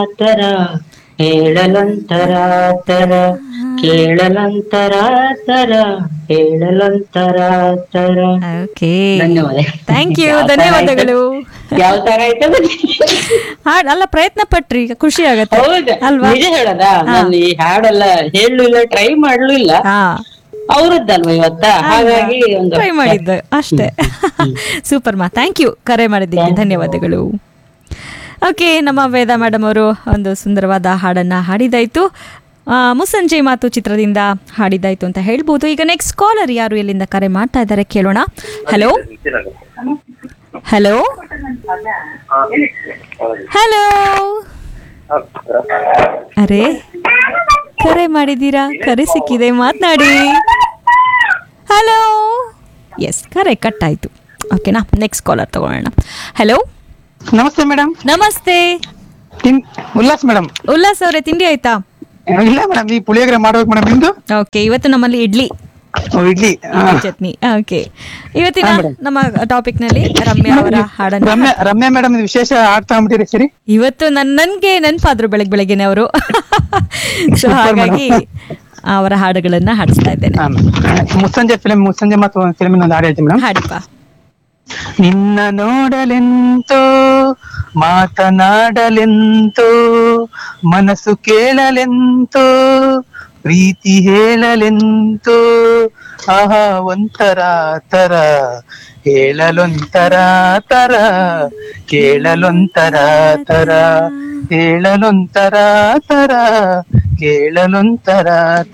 ತರ ಹೇಳಲೊಂತರ ತರ ಕೇಳಲೊಂತರ ತರ ಹೇಳಲೊಂತರ ತರ ಓಕೆ ಧನ್ಯವಾದ ಥ್ಯಾಂಕ್ ಯು ಯಾವ ತರ ಧನ್ಯವಾದಗಳು ಯಾವ ತರ ಆಯ್ತು ಹಾಡ್ ಅಲ್ಲ ಪ್ರಯತ್ನ ಪಟ್ರಿ ಖುಷಿ ಆಗತ್ತೆ ಹೌದು ಅಲ್ವಾ ನಿಜ ಹೇಳದ ನಾನು ಈ ಹಾಡೆಲ್ಲ ಹೇಳಲು ಇಲ್ಲ ಟ್ರೈ ಮಾಡ್ಲು ಇಲ್ಲ ಹಾ ಅವ್ರದ್ದಲ್ವಾ ಇವತ್ತ ಹಾಗಾಗಿ ಒಂದು ಟ್ರೈ ಮಾಡಿದ್ದು ಅಷ್ಟೇ ಸೂಪರ್ ಮಾ ಥ್ಯಾಂಕ್ ಯು ಕರೆ ಮಾಡಿದ್ದಕ್ಕೆ ಧನ್ಯವಾದಗಳು ಓಕೆ ನಮ್ಮ ವೇದ ಮೇಡಮ್ ಅವರು ಒಂದು ಸುಂದರವಾದ ಹಾಡನ್ನ ಹಾಡಿದಾಯ್ತು ಆ, ಮುಸ್ಸಂಜೆ ಮಾತು ಚಿತ್ರದಿಂದ ಹಾಡಿದಾಯ್ತು ಅಂತ ಹೇಳ್ಬೋದು ಈಗ ನೆಕ್ಸ್ಟ್ ಕಾಲರ್ ಯಾರು ಎಲ್ಲಿಂದ ಕರೆ ಮಾಡ್ತಾ ಇದ್ದಾರೆ ಕೇಳೋಣ ಹಲೋ ಹಲೋ ಹಲೋ ಅರೆ ಕರೆ ಮಾಡಿದ್ದೀರಾ ಕರೆ ಸಿಕ್ಕಿದೆ ಮಾತನಾಡಿ ಹಲೋ ಎಸ್ ಕರೆ ಕಟ್ ಆಯ್ತು ಓಕೆನಾ ನೆಕ್ಸ್ಟ್ ಕಾಲರ್ ತಗೊಳ್ಳೋಣ ಹಲೋ ನಮಸ್ತೆ ಮೇಡಮ್ ನಮಸ್ತೆ ಉಲ್ಲಾಸ್ ಮೇಡಮ್ ಉಲ್ಲಾಸ್ ಅವರೇ ತಿಂಡಿ ಆಯ್ತಾ ಇಲ್ಲ ಮೇಡಮ್ ಈ ಪುಳಿಯೋಗರೆ ಮಾಡ್ಬೇಕು ಮೇಡಮ್ ನಿಮ್ದು ಓಕೆ ಇವತ್ತು ನಮ್ಮಲ್ಲಿ ಇಡ್ಲಿ ಓ, ಇಡ್ಲಿ ಆ. ಇಡ್ಲಿ ಚಟ್ನಿ ಓಕೆ ಇವತ್ತಿನ ನಮ್ಮ ಟಾಪಿಕ್ ನಲ್ಲಿ ರಮ್ಯಾ ಅವರ ಹಾಡನ್ನ ರಮ್ಯಾ ರಮ್ಯಾ ಮೇಡಮ್ ಇದು ವಿಶೇಷ ಆಡ್ ತಗೊಂಬಿಟ್ಟಿರಿ ಸರಿ ಇವತ್ತು ನನ್ ನನ್ಗೆ ನೆನಪಾದ್ರು ಬೆಳಗ್ಗೆ ಬೆಳಗ್ಗೆನೆ ಅವರು ಸೊ ಹಾಗಾಗಿ ಅವರ ಹಾಡುಗಳನ್ನ ಹಾಡಿಸ್ತಾ ಇದ್ದೇನೆ ಆ, ಮುಸ್ಸಂಜೆ ಫಿಲ್ಮ್ ಮುಸ್ಸಂಜೆ ಮತ್ತು ಫಿಲ್ಮ್ ಒಂದು ಹಾಡು ಹೇಳ್ತೀನಿ ಮೇಡಮ್ ಹಾಡಿಪ್ಪ ನಿನ್ನ ನೋಡಲೆಂತೋ ಮಾತನಾಡಲೆಂತೋ ಮನಸ್ಸು ಕೇಳಲೆಂತೋ ಪ್ರೀತಿ ಹೇಳಲೆಂತೋ ಆಹಾ ಒಂಥರ ತರ ಹೇಳಲೊಂಥರ ತರ ಕೇಳಲೊಂಥರ ತರ ಹೇಳಲೊಂಥರ ತರ ಕೇಳಲೊಂಥರ